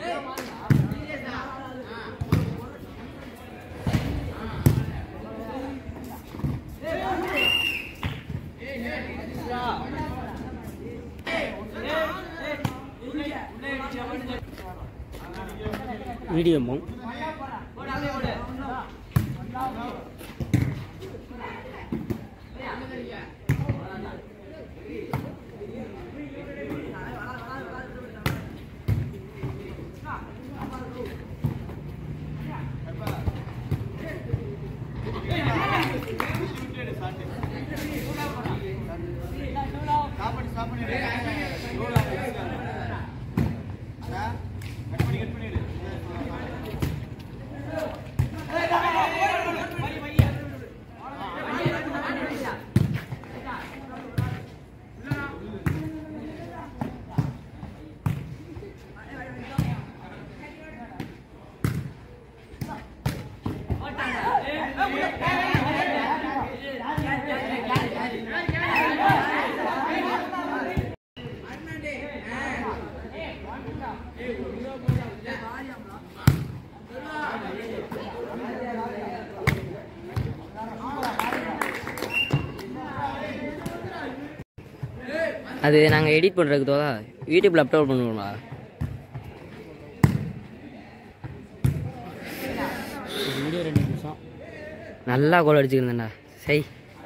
மீடியமும் அது நாங்கள் எடிட் பண்ணுறதுக்கு தோதா யூடியூப்பில் அப்லோட் பண்ணுவோம்டா வீடியோ ரெண்டு நிமிஷம் நல்லா கோல் அடிச்சுக்கிறேன்டா சரி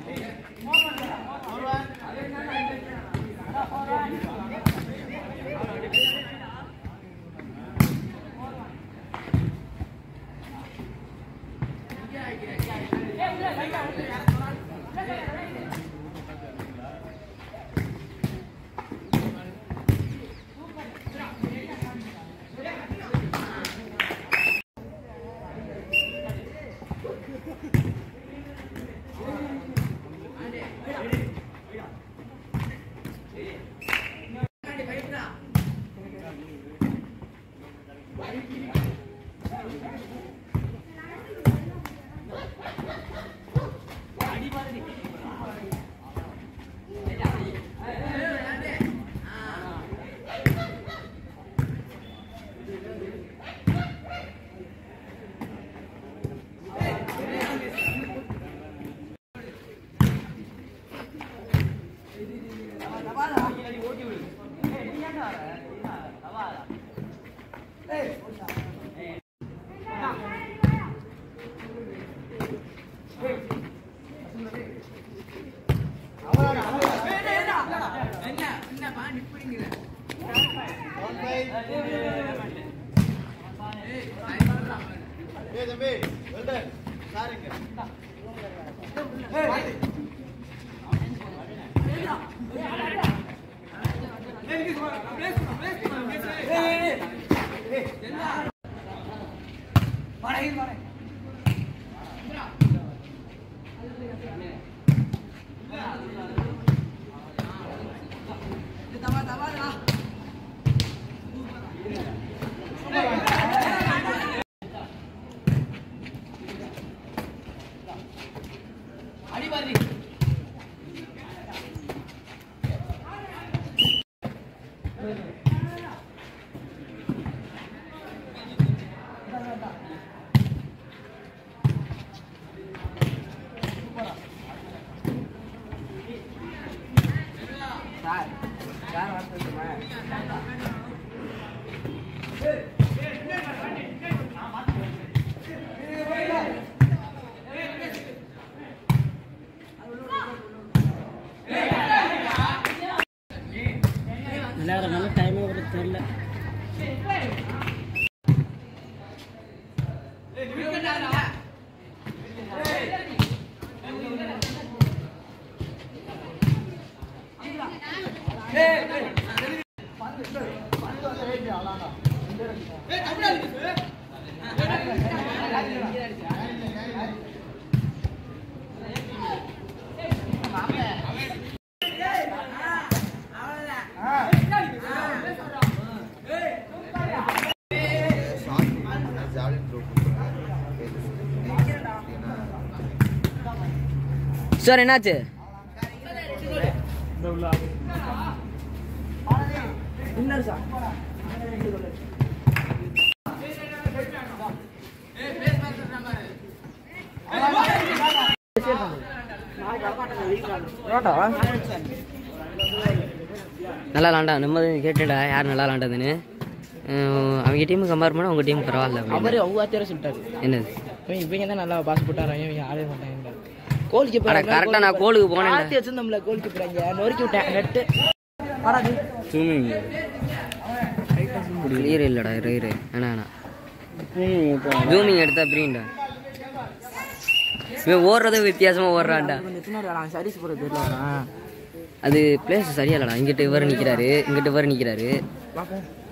விளையாடுறதுனால டைமே ஒரு தெரியல சார் என்னாச்சு பரோட்டா நல்லா விளாண்டா நம்ம கேட்டுடா யார் நல்லா விளாண்டதுன்னு அஹ் அவங்க டீமுக்கு கம்பேர் பண்ணால் உங்கள் டீம் பரவாயில்ல அப்படின்னு. அவரு அவங்க வாத்தியார சொல்லிட்டாரு என்னது இவங்க இவங்க தான் நல்லா பாஸ் போட்டாராங்க இவங்க ஆடவே மாட்டாங்க கோல் கீப்பர் அட கரெக்டாக நான் கோலுக்கு போனேன் ஆத்தி வச்சிருந்தோம்ல கோல் கீப்பர் நொறுக்கி விட்டேன் நெட்டு ஆடாது ஸ்விம்மிங் கிளியர் இல்லைடா இரு இரு வேணா வேணாம் ஜூமிங் எடுத்தா பிரிண்டா இவன் ஓடுறதும் வித்தியாசமா ஓடுறான்டா கொஞ்சம் பின்னாடி வரலாம் சர்வீஸ் போகிறது தெரியல வரேன் அது பிளேஸ் சரியா இல்லடா இங்கிட்டு இவர் நிக்கிறாரு இங்கிட்டு இவர் நிக்கிறாரு பார்ப்போம்